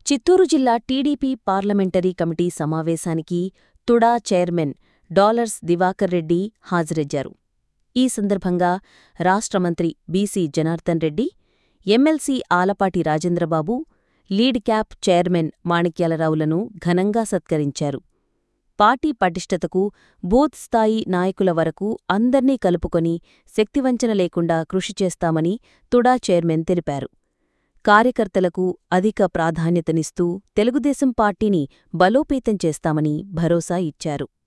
చిత్తూరు జిల్లా TDP parliamentary committee సమావేశానికి TUDA chairman dollars Diwakar Reddy హాజరయ్యారు. ఈ సందర్భంగా రాష్ట్ర మంత్రి BC Janardhan Reddy, MLC Alapati Rajendrababu, lead cap chairman మాణిక్యాలరావులను ఘనంగా సత్కరించారు. పార్టీ పటిష్టతకు, బూత్ స్థాయి నాయకుల వరకు అందర్నీ కలుపుకొని శక్తివంచన లేకుండా కృషి చేస్తామని తుడా చైర్మన్ తెలిపారు. కార్యకర్తలకు అధిక ప్రాధాన్యతనిస్తూ తెలుగుదేశం పార్టీని బలోపేతం చేస్తామని భరోసా ఇచ్చారు.